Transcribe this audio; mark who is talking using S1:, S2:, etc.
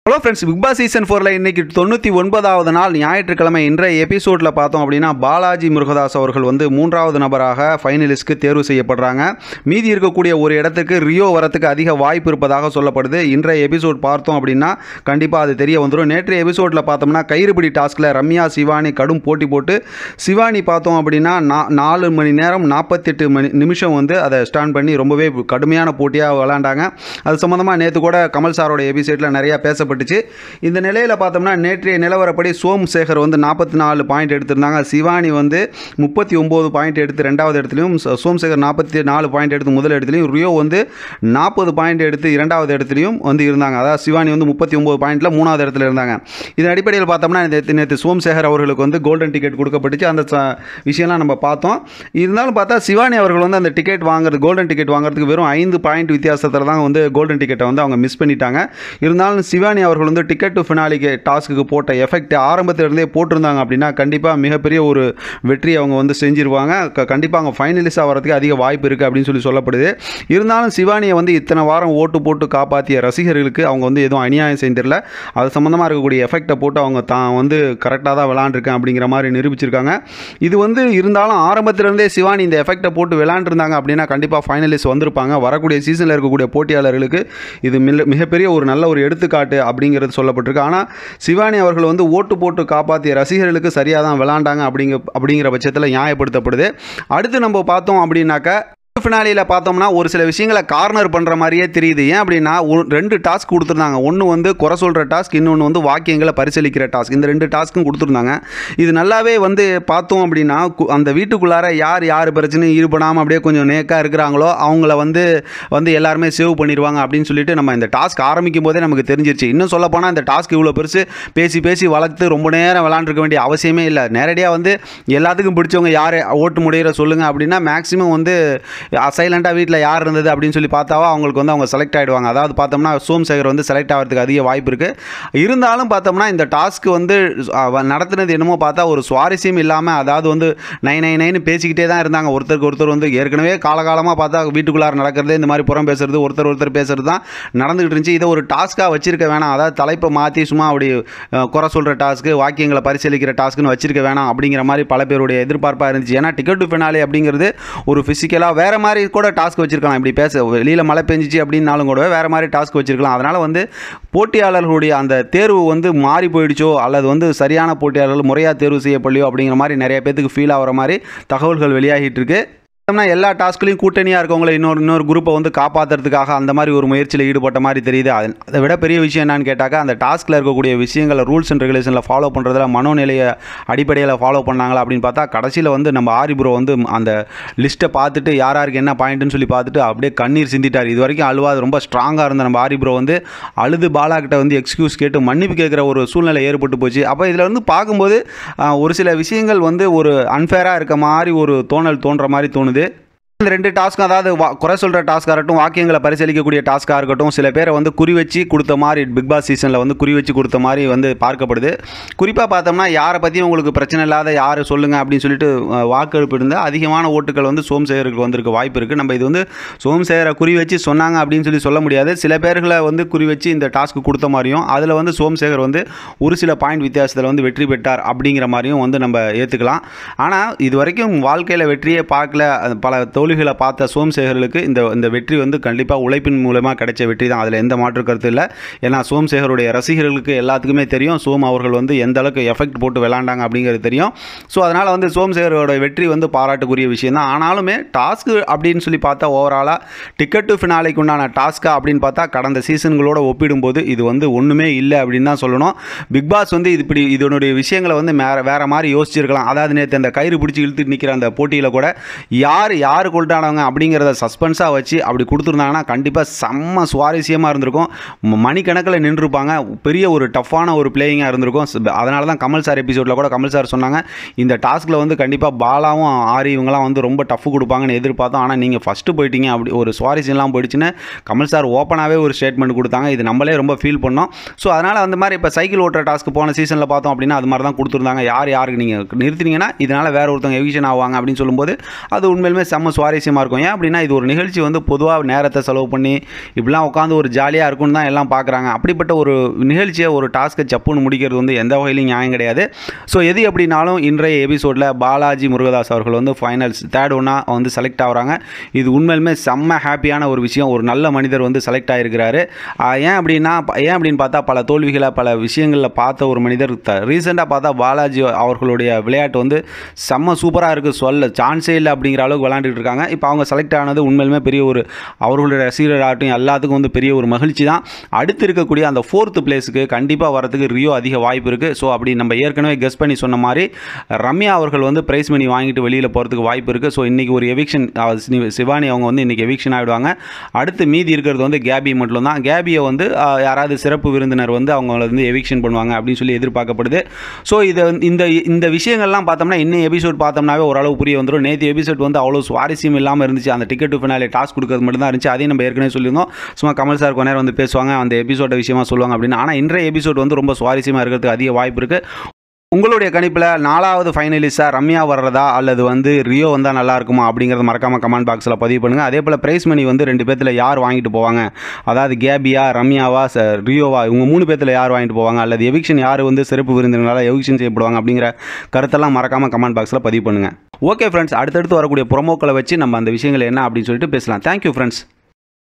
S1: hello friends Bigg Boss season ஃபோரில் இன்னைக்கு தொண்ணூற்றி ஒன்பதாவது நாள் ஞாயிற்றுக்கிழமை இன்றைய எபிசோடில் பார்த்தோம் அப்படின்னா பாலாஜி முருகதாஸ் அவர்கள் வந்து மூன்றாவது நபராக ஃபைனலிஸ்ட்க்கு தேர்வு செய்யப்படுறாங்க மீதி இருக்கக்கூடிய ஒரு இடத்துக்கு ரியோ வரத்துக்கு அதிக வாய்ப்பு இருப்பதாக சொல்லப்படுது இன்றைய எபிசோட் பார்த்தோம் அப்படின்னா கண்டிப்பாக அது தெரிய வந்துடும் நேற்றைய எபிசோடில் பார்த்தோம்னா கயிறுபிடி டாஸ்கில் ரம்யா சிவானி கடும் போட்டி போட்டு சிவானி பார்த்தோம் அப்படின்னா நா நாலு மணி நேரம் நாற்பத்தெட்டு மணி நிமிஷம் வந்து அதை ஸ்டாண்ட் பண்ணி ரொம்பவே கடுமையான போட்டியாக விளாண்டாங்க அது சம்மந்தமாக நேற்று கூட கமல் சாரோட எபிசோடில் நிறையா பேசப்பட்டுச்சு இந்த நிலையில் பார்த்தோம்னா நேற்றைய நிலவரப்படி சோம் சேகர் வந்து நாற்பத்தி நாலு பாயிண்ட் எடுத்திருந்தாங்க சிவானி வந்து முப்பத்தி ஒம்பது பாயிண்ட் எடுத்து ரெண்டாவது இடத்துலையும் ச- சோம் சேகர் நாற்பத்தி நாலு பாயிண்ட் எடுத்து முதல் இடத்துலையும் ரியோ வந்து நாற்பது பாயிண்ட் எடுத்து இரண்டாவது இடத்துலையும் வந்து இருந்தாங்க அதாவது சிவானி வந்து முப்பத்தி ஒம்பது பாயிண்டில் மூணாவது இடத்துல இருந்தாங்க இதன் அடிப்படையில் பார்த்தோம்னா நேற்று நேற்று சோம்சேகர் அவர்களுக்கு வந்து கோல்டன் டிக்கெட் கொடுக்கப்பட்டுச்சு அந்த ச- விஷயம்லாம் நம்ம பார்த்தோம் இருந்தாலும் பார்த்தா சிவானி அவர்கள் வந்து அந்த டிக்கெட் வாங்குறது கோல்டன் டிக்கெட் வாங்குறதுக்கு வெறும் ஐந்து பாயிண்ட் வித்தியாசத்தில் தான் வந்து கோல்டன் டிக்கெட்டை வந்து அவங்க மிஸ் பண்ணிட்டாங்க இருந்தாலும் சிவானி அவர்கள் வந்து டிக்கெட் டு ஃபினாலிக்கு டாஸ்க்கு போட்ட எஃபெக்ட் ஆரம்பத்திலிருந்தே போட்டிருந்தாங்க அப்படின்னா கண்டிப்பாக மிகப்பெரிய ஒரு வெற்றி அவங்க வந்து செஞ்சிருவாங்க க- கண்டிப்பாக அவங்க ஃபைனலிஸ்ட் ஆகிறதுக்கு அதிக வாய்ப்பு இருக்குது அப்படின்னு சொல்லி சொல்லப்படுது இருந்தாலும் சிவானியை வந்து இத்தனை வாரம் ஓட்டு போட்டு காப்பாற்றிய ரசிகர்களுக்கு அவங்க வந்து எதுவும் அநியாயம் செஞ்சிடல அது சம்மந்தமாக இருக்கக்கூடிய எஃபெக்டை போட்டு அவங்க தான் வந்து கரெக்டாக தான் விளாண்டுருக்கேன் அப்படிங்கிற மாதிரி நிரூபிச்சிருக்காங்க இது வந்து இருந்தாலும் ஆரம்பத்திலிருந்தே சிவானி இந்த எஃபெக்டை போட்டு விளாண்டுருந்தாங்க அப்படின்னா கண்டிப்பாக ஃபைனலிஸ்ட் வந்திருப்பாங்க வரக்கூடிய சீசனில் இருக்கக்கூடிய போட்டியாளர்களுக்கு இது மிக மிகப்பெரிய ஒரு நல்ல ஒரு எடுத்துக்காட்டு அப்படிங்கிறது சொல்லப்பட்டிருக்கு ஆனால் சிவானி அவர்கள் வந்து ஓட்டு போட்டு காப்பாற்றிய ரசிகர்களுக்கு சரியாக தான் விளாண்டாங்க அப்படிங்க அப்படிங்கிற பட்சத்தில் நியாயப்படுத்தப்படுது அடுத்து நம்ம பார்த்தோம் அப்படின்னாக்கா ஃபினாலியில் பார்த்தோம்னா ஒரு சில விஷயங்களை கார்னர் பண்ணுற மாதிரியே தெரியுது ஏன் அப்படின்னா ஒரு- ரெண்டு டாஸ்க் கொடுத்துருந்தாங்க ஒன்று வந்து குறை சொல்கிற டாஸ்க் இன்னொன்று வந்து வாக்கியங்களை பரிசீலிக்கிற டாஸ்க் இந்த ரெண்டு டாஸ்க்கும் கொடுத்துருந்தாங்க இது நல்லாவே வந்து பார்த்தோம் அப்படின்னா கு- அந்த வீட்டுக்குள்ளார யார் யார் பிரச்சனையும் ஈடுபடாமல் அப்படியே கொஞ்சம் நேக்காக இருக்கிறாங்களோ அவங்கள வந்து வந்து எல்லாருமே சேவ் பண்ணிடுவாங்க அப்படின்னு சொல்லிட்டு நம்ம இந்த டாஸ்க் ஆரம்பிக்கும் போதே நமக்கு தெரிஞ்சிருச்சு இன்னும் சொல்ல போனால் இந்த டாஸ்க் இவ்வளோ பெருசு பேசி பேசி வளர்த்து ரொம்ப நேரம் விளாண்டுருக்க வேண்டிய அவசியமே இல்லை நேரடியாக வந்து எல்லாத்துக்கும் பிடிச்சவங்க யார் ஓட்டு முடிகிற சொல்லுங்க அப்படின்னா மேக்ஸிமம் வந்து சைலண்ட்டாக வீட்டில் யார் இருந்தது அப்படின்னு சொல்லி பார்த்தாவா அவங்களுக்கு வந்து அவங்க செலக்ட் ஆகிடுவாங்க அதாவது பார்த்தோம்னா சோம் சேகர் வந்து செலக்ட் ஆகிறதுக்கு அதிக வாய்ப்பு இருக்குது இருந்தாலும் பார்த்தோம்னா இந்த டாஸ்க் வந்து அவ நடத்துனது என்னமோ பார்த்தா ஒரு சுவாரஸ்யம் இல்லாமல் அதாவது வந்து நை நை நைன்னு பேசிக்கிட்டே தான் இருந்தாங்க ஒருத்தருக்கு ஒருத்தர் வந்து ஏற்கனவே காலகாலமாக பார்த்தா வீட்டுக்குள்ளார நடக்கிறது இந்த மாதிரி புறம் பேசுறது ஒருத்தர் ஒருத்தர் பேசுறது தான் நடந்துகிட்டு இருந்துச்சு இதை ஒரு டாஸ்க்காக வச்சிருக்க வேணாம் அதாவது தலைப்பை மாற்றி சும்மா அப்படி அஹ், குறை சொல்கிற டாஸ்க்கு வாக்கியங்களை பரிசீலிக்கிற டாஸ்க்குன்னு வச்சிருக்க வேணாம் அப்படிங்கிற மாதிரி பல பேருடைய எதிர்பார்ப்பாக இருந்துச்சு ஏன்னா டிக்கெட் டு ஃபினாலே அப்படிங்கிறது ஒரு ஃபிசிக்கலாக வேறு மாதிரி கூட டாஸ்க் வச்சிருக்கலாம் இப்படி பேச வெளியில் மழை பெஞ்சிச்சு அப்படின்னாலும் கூட வேறு மாதிரி டாஸ்க் வச்சிருக்கலாம் அதனால் வந்து போட்டியாளர்களுடைய அந்த தேர்வு வந்து மாறி போயிடுச்சோ அல்லது வந்து சரியான போட்டியாளர்கள் முறையாக தேர்வு செய்யப்படலையோ அப்படிங்கிற மாதிரி நிறைய பேத்துக்கு ஃபீல் ஆகிற மாதிரி தகவல்கள் வெளியாகிட்டு இருக்கு பார்த்தோம்னா எல்லா டாஸ்க்லையும் கூட்டணியாக இருக்கவங்கள இன்னொரு இன்னொரு குரூப்பை வந்து காப்பாற்றுறதுக்காக அந்த மாதிரி ஒரு முயற்சியில் ஈடுபட்ட மாதிரி தெரியுது அது- அதை விட பெரிய விஷயம் என்னன்னு கேட்டாக்கா அந்த டாஸ்கில் இருக்கக்கூடிய விஷயங்களை ரூல்ஸ் அண்ட் ரெகுலேஷனில் ஃபாலோ பண்ணுறதுல மனோநிலையை அடிப்படையில் ஃபாலோ பண்ணாங்களா அப்படின்னு பார்த்தா கடைசியில் வந்து நம்ம ஆரி ப்ரோ வந்து அந்த லிஸ்ட்டை பார்த்துட்டு யார் யாருக்கு என்ன பாயிண்ட்டுன்னு சொல்லி பார்த்துட்டு அப்படியே கண்ணீர் சிந்திட்டார் இது வரைக்கும் அழுவாது ரொம்ப ஸ்ட்ராங்காக இருந்த நம்ம ஆரி ப்ரோ வந்து அழுது பாலா கிட்ட வந்து எக்ஸ்கியூஸ் கேட்டு மன்னிப்பு கேட்குற ஒரு சூழ்நிலை ஏற்பட்டு போச்சு அப்போ இதில் வந்து பார்க்கும்போது ஆஹ், ஒரு சில விஷயங்கள் வந்து ஒரு அன்ஃபேராக இருக்க மாதிரி ஒரு தோணல் தோன்ற மாதிரி தோணுது இந்த ரெண்டு டாஸ்க்கும் அதாவது வா- குறை சொல்கிற டாஸ்க்காக இருக்கட்டும் வாக்கியங்களை பரிசீலிக்கக்கூடிய டாஸ்க்காக இருக்கட்டும் சில பேரை வந்து குறி வச்சு கொடுத்த மாதிரி பிக் பாஸ் சீசனில் வந்து குறி வச்சு கொடுத்த மாதிரி வந்து பார்க்கப்படுது குறிப்பாக பார்த்தோம்னா யாரை பற்றியும் உங்களுக்கு பிரச்சனை இல்லாத யார் சொல்லுங்க அப்படின்னு சொல்லிட்டு அஹ், வாக்கெடுப்பு இருந்தால் அதிகமான ஓட்டுகள் வந்து சோம்சேகருக்கு வந்திருக்க வாய்ப்பு இருக்குது நம்ம இது வந்து சோம்சேகரை குறி வச்சு சொன்னாங்க அப்படின்னு சொல்லி சொல்ல முடியாது சில பேர்களை வந்து குறி வச்சு இந்த டாஸ்க்கு கொடுத்த மாதிரியும் அதில் வந்து சோம்சேகர் வந்து ஒரு சில பாயிண்ட் வித்தியாசத்தில் வந்து வெற்றி பெற்றார் அப்படிங்கிற மாதிரியும் வந்து நம்ம ஏற்றுக்கலாம் ஆனால் இது வரைக்கும் வாழ்க்கையில் வெற்றியே பார்க்கல அது பல தோல்விகளை பார்த்த சோம்சேகர்களுக்கு இந்த இந்த வெற்றி வந்து கண்டிப்பாக உழைப்பின் மூலமாக கிடைச்ச வெற்றி தான் அதில் எந்த மாற்று கருத்து இல்லை ஏன்னா சோம்சேகருடைய ரசிகர்களுக்கு எல்லாத்துக்குமே தெரியும் சோம் அவர்கள் வந்து எந்த அளவுக்கு எஃபெக்ட் போட்டு விளாண்டாங்க அப்படிங்கிறது தெரியும் ஸோ அதனால் வந்து சோம்சேகரோட வெற்றி வந்து பாராட்டுக்குரிய விஷயம் தான் ஆனாலுமே டாஸ்க்கு அப்படின்னு சொல்லி பார்த்தா ஓவராலாக டிக்கெட் டு ஃபினாலைக்கு உண்டான டாஸ்க்கா அப்படின்னு பார்த்தா கடந்த சீசன்களோட ஒப்பிடும்போது இது வந்து ஒன்றுமே இல்லை அப்படின்னு தான் சொல்லணும் பிக் பாஸ் வந்து இது இப்படி இதனுடைய விஷயங்களை வந்து வேற வேற மாதிரி யோசிச்சிருக்கலாம் அதாவது நேற்று அந்த கயிறு பிடிச்சி இழுத்துட்டு நிற்கிற அந்த போட்டியில் கூட யார் யார் கொண்டாடவங்க அப்படிங்கிறத சஸ்பென்ஸாக வச்சு அப்படி கொடுத்துருந்தாங்கன்னா கண்டிப்பாக செம்ம சுவாரஸ்யமாக இருந்திருக்கும் ம- மணிக்கணக்கில் நின்றுருப்பாங்க பெரிய ஒரு டஃப்பான ஒரு பிளேயிங்காக இருந்திருக்கும் ச- அதனால தான் கமல் சார் எபிசோடில் கூட கமல் சார் சொன்னாங்க இந்த டாஸ்கில் வந்து கண்டிப்பாக பாலாவும் ஆரி இவங்கலாம் வந்து ரொம்ப டஃப் கொடுப்பாங்கன்னு எதிர்பார்த்தோம் ஆனால் நீங்கள் ஃபஸ்ட்டு போயிட்டீங்க அப்படி ஒரு சுவாரஸ்யம்லாம் போயிடுச்சுன்னு கமல் சார் ஓப்பனாகவே ஒரு ஸ்டேட்மெண்ட் கொடுத்தாங்க இது நம்மளே ரொம்ப ஃபீல் பண்ணோம் ஸோ அதனால் அந்த மாதிரி இப்போ சைக்கிள் ஓட்டுற டாஸ்க்கு போன சீசனில் பார்த்தோம் அப்படின்னா அது மாதிரி தான் கொடுத்துருந்தாங்க யார் யாருக்கு நீங்கள் நிறுத்தினீங்கன்னா இதனால் வேற ஒருத்தவங்க எவிஷன் ஆவாங்க அப்படின்னு சொல்லும்போது அது உண்மையிலுமே செம்ம சுவாரஸ்யம் சுவாரஸ்யமாக இருக்கும் ஏன் அப்படின்னா இது ஒரு நிகழ்ச்சி வந்து பொதுவாக நேரத்தை செலவு பண்ணி இப்படிலாம் உட்காந்து ஒரு ஜாலியாக இருக்கும்னு தான் எல்லாம் பார்க்குறாங்க அப்படிப்பட்ட ஒரு நிகழ்ச்சியை ஒரு டாஸ்க்கை சப்புன்னு முடிக்கிறது வந்து எந்த வகையிலும் நியாயம் கிடையாது ஸோ எது எப்படினாலும் இன்றைய எபிசோடில் பாலாஜி முருகதாஸ் அவர்கள் வந்து ஃபைனல்ஸ் தேர்ட் ஒன்னாக வந்து செலக்ட் ஆகுறாங்க இது உண்மையிலுமே செம்ம ஹாப்பியான ஒரு விஷயம் ஒரு நல்ல மனிதர் வந்து செலக்ட் ஆகிருக்கிறாரு ஆஹ் ஏன் அப்படின்னா ப- ஏன் அப்படின்னு பார்த்தா பல தோல்விகளை பல விஷயங்களில் பார்த்த ஒரு மனிதர் ரீசெண்டாக பார்த்தா பாலாஜி அவர்களுடைய விளையாட்டு வந்து செம்ம சூப்பராக இருக்குது சொல்ல சான்ஸே இல்லை அப்படிங்கிற அளவுக்கு விளையாண்டுட்டு இருக்காங்க இப்போ அவங்க செலக்ட் ஆனது உண்மையிலுமே பெரிய ஒரு அவர்களுடைய ரசிகர்களாகட்டும் எல்லாத்துக்கும் வந்து பெரிய ஒரு மகிழ்ச்சி தான் அடுத்து இருக்கக்கூடிய அந்த ஃபோர்த்து பிளேஸுக்கு கண்டிப்பாக வரதுக்கு ரியோ அதிக வாய்ப்பு இருக்குது ஸோ அப்படி நம்ம ஏற்கனவே கெஸ் பண்ணி சொன்ன மாதிரி ரம்யா அவர்கள் வந்து ப்ரைஸ் மணி வாங்கிட்டு வெளியில் போகிறதுக்கு வாய்ப்பு இருக்குது ஸோ இன்றைக்கி ஒரு எவிக்ஷன் சிவானி அவங்க வந்து இன்றைக்கி எவிக்ஷன் ஆகிடுவாங்க அடுத்து மீதி இருக்கிறது வந்து கேபி மட்டும் தான் கேபியை வந்து ஆஹ், யாராவது சிறப்பு விருந்தினர் வந்து அவங்கள வந்து எவிக்ஷன் பண்ணுவாங்க அப்படின்னு சொல்லி எதிர்பார்க்கப்படுது ஸோ இதை வந்து- இந்த இந்த விஷயங்கள்லாம் பார்த்தோம்னா இன்னும் எபிசோட் பார்த்தோம்னாவே ஓரளவு புரிய வந்துடும் நேற்று எபிசோட் வந்து அவ்வளோ சுவாரஸ்யம் இல்லாமல் இருந்துச்சு அந்த டிக்கெட் டு ஃபினாலே டாஸ்க் கொடுக்கறது மட்டும் தான் இருந்துச்சு அதையும் நம்ம ஏற்கனவே சொல்லியிருந்தோம் சும்மா கமல் சார் கொஞ்ச நேரம் வந்து பேசுவாங்க அந்த எபிசோட விஷயமா சொல்லுவாங்க அப்படின்னு ஆனால் இன்றைய எபிசோட் வந்து ரொம்ப சுவாரஸ்யமாக இருக்கிறதுக்கு அதிக வாய்ப்பு இருக்குது உங்களுடைய கணிப்பில் நாலாவது ஃபைனலிஸ்டாக ரம்யா வர்றதா அல்லது வந்து ரியோ வந்தால் நல்லா இருக்குமா அப்படிங்கிறத மறக்காமல் கமெண்ட் பாக்ஸில் பதிவு பண்ணுங்கள் அதே போல் ப்ரைஸ் மணி வந்து ரெண்டு பேர்த்தில் யார் வாங்கிட்டு போவாங்க அதாவது கேபியா ரம்யாவா ச ரியோவா இவங்க மூணு பேர்த்தில் யார் வாங்கிட்டு போவாங்க அல்லது எவிக்ஷன் யார் வந்து சிறப்பு விருந்தினரால் எவிக்ஷன் செய்யப்படுவாங்க அப்படிங்கிற கருத்தெல்லாம் மறக்காமல் கமெண்ட் பாக்ஸில் பதிவு பண்ணுங்கள் ஓகே ஃப்ரெண்ட்ஸ் அடுத்தடுத்து வரக்கூடிய ப்ரொமோக்களை வச்சு நம்ம அந்த விஷயங்கள் என்ன அப்படின்னு சொல்லிட்டு பேசலாம் தேங்க்யூ ஃப்ரெண்ட்ஸ்